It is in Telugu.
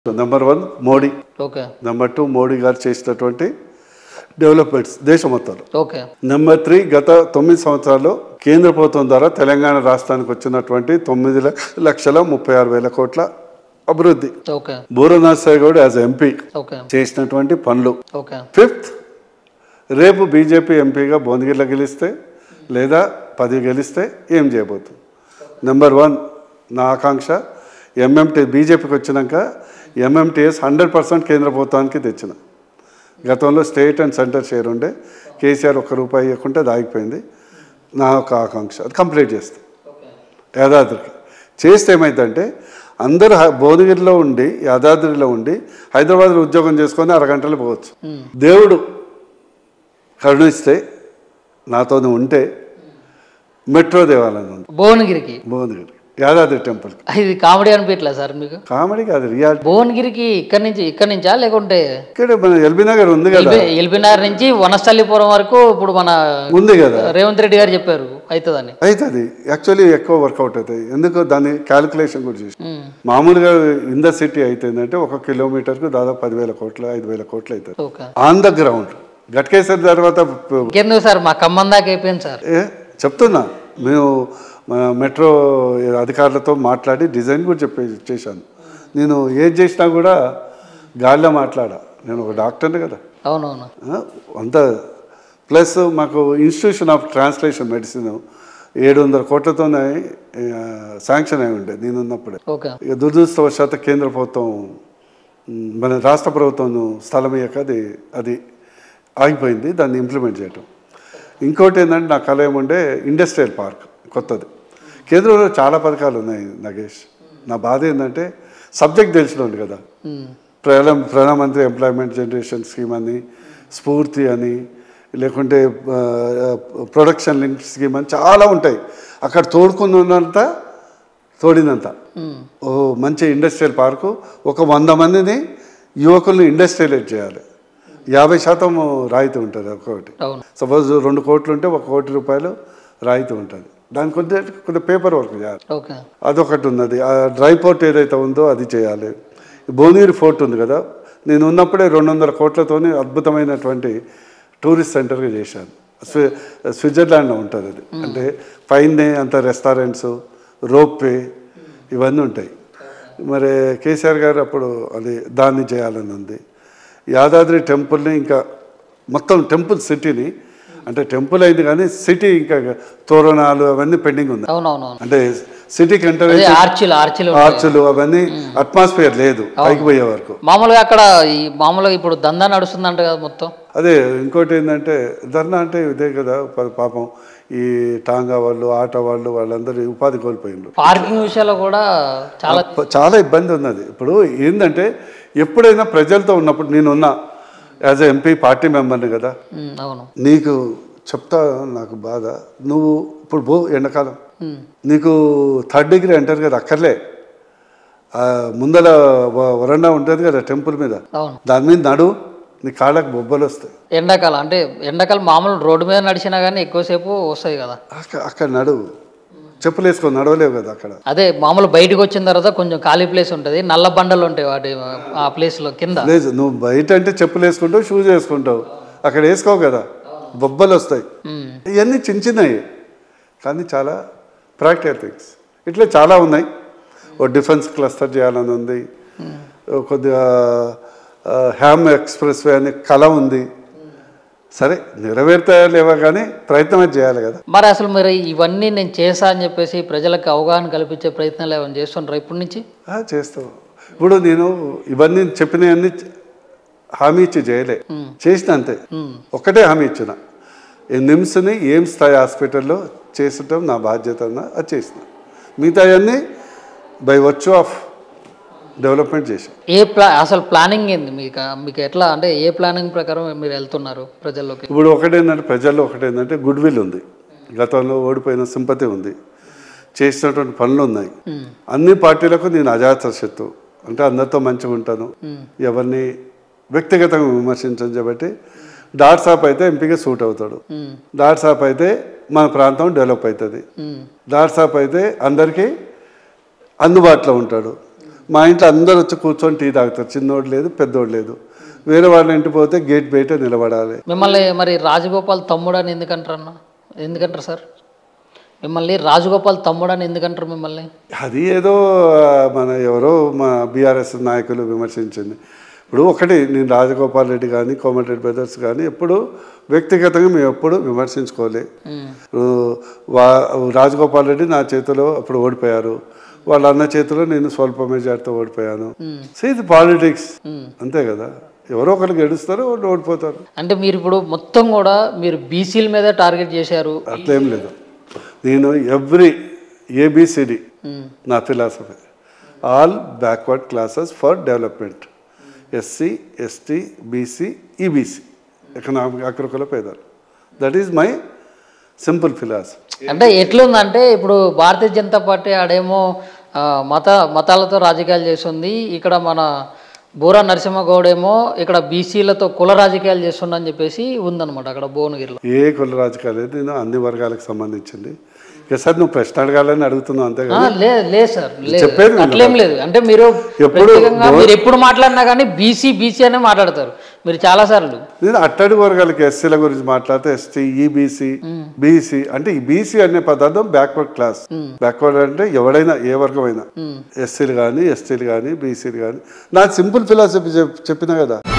Number one Modi okay number two Modi garu చేసినటువంటి డెవలప్మెంట్స్ దేశం మొత్తంలో ఓకే నెంబర్ త్రీ గత తొమ్మిది సంవత్సరాల్లో కేంద్ర ప్రభుత్వం ద్వారా తెలంగాణ రాష్ట్రానికి వచ్చినటువంటి తొమ్మిది ల- లక్షల ముప్పై ఆరు వేల కోట్ల అభివృద్ధి okay Booranath Goud as MP okay చేసినటువంటి పనులు ఓకే ఫిఫ్త్ రేపు బీజేపీ ఎంపీగా భువనగిరిలో గెలిస్తే లేదా పది గెలిస్తే ఏం చేయబోతుంది నెంబర్ వన్ నా ఆకాంక్ష ఎంఎంటీ బీజేపీకి వచ్చినాక ఎంఎంటీఎస్ హండ్రెడ్ పర్సెంట్ కేంద్ర ప్రభుత్వానికి తెచ్చిన గతంలో స్టేట్ అండ్ సెంటర్ షేర్ ఉండే కేసీఆర్ ఒక్క రూపాయి ఇవ్వకుంటే అది ఆగిపోయింది నా ఒక ఆకాంక్ష అది కంప్లీట్ చేస్తే యాదాద్రికి చేస్తే ఏమైందంటే అందరూ హ- భువనగిరిలో ఉండి యాదాద్రిలో ఉండి హైదరాబాద్లో ఉద్యోగం చేసుకొని అరగంటలో పోవచ్చు దేవుడు కరుణిస్తే నాతో ఉంటే మెట్రో దేవాలయం ఉంది భువనగిరికి భువనగిరి యాదాద్రి టెంపుల్కి ఇది కామెడీ అనిపించట్లేదు సార్ మీకు కామెడీ కాదు రియాలిటీ భువనగిరికి ఇక్కడి నుంచి ఇక్కడి నుంచా లేకుంటే ఇక్కడ మన ఎల్బీ నగర్ ఉంది కదా ఎల్బీ ఎల్బీనగర్ నుంచి వనస్థలిపురం వరకు ఇప్పుడు మన ఉంది కదా రేవంత్ రెడ్డి గారు చెప్పారు అవుతుందని అవుతుంది యాక్చువల్లీ ఎక్కువ వర్కౌట్ అవుతుంది ఎందుకు దాన్ని క్యాలిక్యులేషన్ కూడా చేసి ఉమ్, మామూలుగా ఇన్ ద సిటీ అవుతుందంటే ఒక కిలోమీటర్కు దాదాపు పదివేల కోట్లు ఐదు వేల కోట్లు అవుతుంది ఓకే ఆన్ ద గ్రౌండ్ గట్కేసరి తర్వాత ప- ఇంకెందుకు సార్ మా ఖమ్మం దాకా అయిపోయింది సార్ ఏ చెప్తున్నా మేము మన మెట్రో అధికారులతో మాట్లాడి డిజైన్ కూడా చెప్పే చేశాను నేను ఏది చేసినా కూడా గాలిలో మాట్లాడా నేను ఒక డాక్టర్ని కదా అవునవును ఆ, అంత ప్లస్ మాకు ఇన్స్టిట్యూషన్ ఆఫ్ ట్రాన్స్లేషన్ మెడిసిన్ ఏడు వందల కోట్లతోనే ఆ, శాంక్షన్ అయి ఉండే నేను ఉన్నప్పుడే ఓకే ఇక దురదృష్టవశాత్తు కేంద్ర ప్రభుత్వం మ్, మన రాష్ట్ర ప్రభుత్వం స్థలం ఇయ్యక అది అది ఆగిపోయింది దాన్ని ఇంప్లిమెంట్ చేయటం ఇంకోటి ఏంటంటే నా కళ ఏముండే ఇండస్ట్రియల్ పార్క్ కొత్తది కేంద్రంలో చాలా పథకాలు ఉన్నాయి నగేష్ నా బాధ ఏంటంటే సబ్జెక్ట్ తెలిసినోండి కదా ఉమ్, ప్రధాన ప్రధానమంత్రి ఎంప్లాయ్మెంట్ జనరేషన్ స్కీమ్ అని స్ఫూర్తి అని లేకుంటే ప్రొడక్షన్ లింక్ స్కీమ్ అని చాలా ఉంటాయి అక్కడ తోడుకున్నంత తోడినంత ఉమ్, ఓ మంచి ఇండస్ట్రియల్ పార్కు ఒక వంద మందిని యువకుల్ని ఇండస్ట్రియలైజ్ చేయాలి యాభై శాతం రాయితీ ఉంటుంది ఒక్కొక్కటి అవును సపోజ్ రెండు కోట్లు ఉంటే ఒక కోటి రూపాయలు రాయితీ ఉంటుంది దానికి కొంచెం కొంచెం పేపర్ వర్క్ చేయాలి ఓకే అదొకటి ఉన్నది ఆ డ్రై పోర్ట్ ఏదైతే ఉందో అది చేయాలి భువనగిరి ఫోర్ట్ ఉంది కదా నేను ఉన్నప్పుడే రెండు వందల కోట్లతోని అద్భుతమైనటువంటి టూరిస్ట్ సెంటర్గా చేశాను స్వి స్విట్జర్లాండ్లో ఉంటుంది అది అంటే పైనే అంత రెస్టారెంట్స్ రోప్పే ఇవన్నీ ఉంటాయి మరి కేసీఆర్ గారు అప్పుడు అది దాన్ని చేయాలని ఉంది యాదాద్రి టెంపుల్ని ఇంకా మొత్తం టెంపుల్ సిటీని అంటే టెంపుల్ అయింది కానీ సిటీ ఇంకా తోరణాలు అవన్నీ పెండింగ్ ఉంది అవునవునవును అంటే సిటీకి ఎంటర్ అదే ఆర్చిలు ఆర్చిలు ఆర్చులు అవన్నీ అట్మాస్ఫియర్ లేదు పైకి పోయే వరకు మామూలుగా అక్కడ ఈ మామూలుగా ఇప్పుడు దందా నడుస్తుందంట కదా మొత్తం అదే ఇంకోటి ఏంటంటే ధర్నా అంటే ఇదే కదా పా- పాపం ఈ టాంగా వాళ్ళు ఆటో వాళ్ళు వాళ్ళందరూ ఉపాధి కోల్పోయిండ్రు పార్కింగ్ విషయాల్లో కూడా చాలా ప- చాలా ఇబ్బంది ఉన్నది ఇప్పుడు ఏంటంటే ఎప్పుడైనా ప్రజలతో ఉన్నప్పుడు నేనున్నా యాజ్ ఎ ఎంపీ పార్టీ మెంబర్ని కదా ఉమ్, అవును నీకు చెప్తా నాకు బాధ నువ్వు ఇప్పుడు పో ఎండాకాలం ఉమ్, నీకు థర్డ్ డిగ్రీ అంటారు కదా అక్కర్లే ఆ ముందల వ- వరండా ఉంటుంది కదా టెంపుల్ మీద అవును దాని మీద నడు నీ కాళ్ళకు బొబ్బలు వస్తాయి ఎండాకాలం అంటే ఎండాకాలం మామూలు రోడ్డు మీద నడిచినా కానీ ఎక్కువసేపు వస్తాయి కదా అక్కడ అక్కడ నడు చెప్పులు వేసుకొని నడవలేవు కదా అక్కడ అదే మామూలు బయటకు వచ్చిన తర్వాత కొంచెం ఖాళీ ప్లేస్ ఉంటుంది నల్ల బండలు ఉంటాయి వాటి ఆ ప్లేస్లో కింద లేదు నువ్వు బయట అంటే చెప్పులు వేసుకుంటావు షూస్ వేసుకుంటావు అక్కడ వేసుకోవు కదా బొబ్బలు వస్తాయి ఉమ్, ఇవన్నీ చిన్న చిన్నవి కానీ చాలా ప్రాక్టికల్ థింగ్స్ ఇట్లా చాలా ఉన్నాయి ఓ డిఫెన్స్ క్లస్టర్ చేయాలని ఉంది ఓ కొద్దిగా ఆ, హ్యామ్ ఎక్స్ప్రెస్ వే అనే కళ ఉంది సరే నెరవేరుతాయా లేవా కానీ ప్రయత్నం అయితే చేయాలి కదా మరి అసలు మరి ఇవన్నీ నేను చేశా అని చెప్పేసి ప్రజలకు అవగాహన కల్పించే ప్రయత్నాలు ఏమైనా చేస్తుంటారు ఇప్పటి నుంచి ఆ, చేస్తావు ఇప్పుడు నేను ఇవన్నీ చెప్పినవన్నీ హామీ ఇచ్చి చేయలే చేసిన అంతే ఉమ్, ఒక్కటే హామీ ఇచ్చిన ఈ నిమ్స్ని ఏం స్థాయి హాస్పిటల్లో చేసటం నా బాధ్యత అన్న అది చేసిన మిగతా అన్నీ బై వర్చు ఆఫ్ డెవలప్మెంట్ చేసాం ఏ ప్లా అసలు ప్లానింగ్ ఏంది మీకు మీకు ఎట్లా అంటే ఏ ప్లానింగ్ ప్రకారం మీరు వెళ్తున్నారు ప్రజల్లోకి ఇప్పుడు ఒకటేంటంటే ప్రజల్లో ఒకటేంటంటే గుడ్ విల్ ఉంది గతంలో ఓడిపోయిన సింపతి ఉంది చేసినటువంటి పనులు ఉన్నాయి ఉమ్, అన్ని పార్టీలకు నేను అజాత శత్రు అంటే అందరితో మంచిగా ఉంటాను ఎవరిని వ్యక్తిగతంగా విమర్శించని కాబట్టి డాట్ సాప్ అయితే ఎంపీగా సూట్ అవుతాడు ఉమ్, డాట్ సాప్ అయితే మన ప్రాంతం డెవలప్ అవుతుంది ఉమ్, డాట్ సాప్ అయితే అందరికీ అందుబాటులో ఉంటాడు మా ఇంట్లో అందరూ వచ్చి కూర్చొని టీ తాగుతారు చిన్నోడు లేదు పెద్దోడు లేదు వేరే వాళ్ళ ఇంటికి పోతే గేట్ బయట నిలబడాలి మిమ్మల్ని మరి రాజగోపాల్ తమ్ముడు అని ఎందుకంటారు అన్న ఎందుకంటారు సార్ మిమ్మల్ని రాజగోపాల్ తమ్ముడు అని ఎందుకంటారు మిమ్మల్ని అది ఏదో ఆ, మన ఎవరో మా బీఆర్ఎస్ నాయకులు విమర్శించింది ఇప్పుడు ఒకటి నేను రాజగోపాల్ రెడ్డి కానీ కోమటిరెడ్డి బ్రదర్స్ కానీ ఎప్పుడు వ్యక్తిగతంగా మేము ఎప్పుడు విమర్శించుకోలే ఉమ్. ఇప్పుడు వా రాజగోపాల్ రెడ్డి నా చేతిలో అప్పుడు ఓడిపోయారు వాళ్ళ అన్న చేతిలో నేను స్వల్ప మెజార్టీతో ఓడిపోయాను సో ఇది పాలిటిక్స్ అంతే కదా ఎవరో ఒకరు గెలుస్తారు వాళ్ళు ఓడిపోతారు అంటే మీరు ఇప్పుడు మొత్తం కూడా మీరు బీసీల మీద టార్గెట్ చేశారు అట్లేం లేదు నేను ఎవ్రీ ఏబిసిడి ఉమ్. నా philosophy all backward classes for development SC ST BC EBC economic అగ్రకుల పేదలు that is my simple philosophy అంటే ఎట్లుందంటే ఇప్పుడు భారతీయ జనతా పార్టీ ఆడేమో ఆ, మత మతాలతో రాజకీయాలు చేస్తుంది ఇక్కడ మన బూరా నరసింహగౌడ్ ఏమో ఇక్కడ బీసీలతో కుల రాజకీయాలు చేస్తుండని చెప్పేసి ఉందన్నమాట అక్కడ భువనగిరిలో ఏ కుల రాజకీయాలు లేదు నేను అన్ని వర్గాలకు సంబంధించింది ఇక సార్ నువ్వు ప్రశ్న అడగాలని అడుగుతున్నావు అంతే ఆ, కదా లేదు లేదు సార్ లేదు చెప్పేది విను. అట్లేం లేదు అంటే మీరు ఎప్పుడు ప్రత్యేకంగా మీరు ఎప్పుడు మాట్లాడినా కానీ బీసీ బీసీ అనే మాట్లాడతారు మీరు చాలా సార్లు నేను అట్టడి వర్గాలకి ఎస్సీల గురించి మాట్లాడితే ఎస్టీ ఈబీసీ బీసీ అంటే ఈ బీసీ అనే పదార్థం బ్యాక్వర్డ్ క్లాస్ బ్యాక్వర్డ్ అంటే ఎవడైనా ఏ వర్గమైనా ఎస్సీలు కానీ ఎస్టీలు కానీ బీసీలు కానీ నా సింపుల్ ఫిలాసఫీ చెప్పిన కదా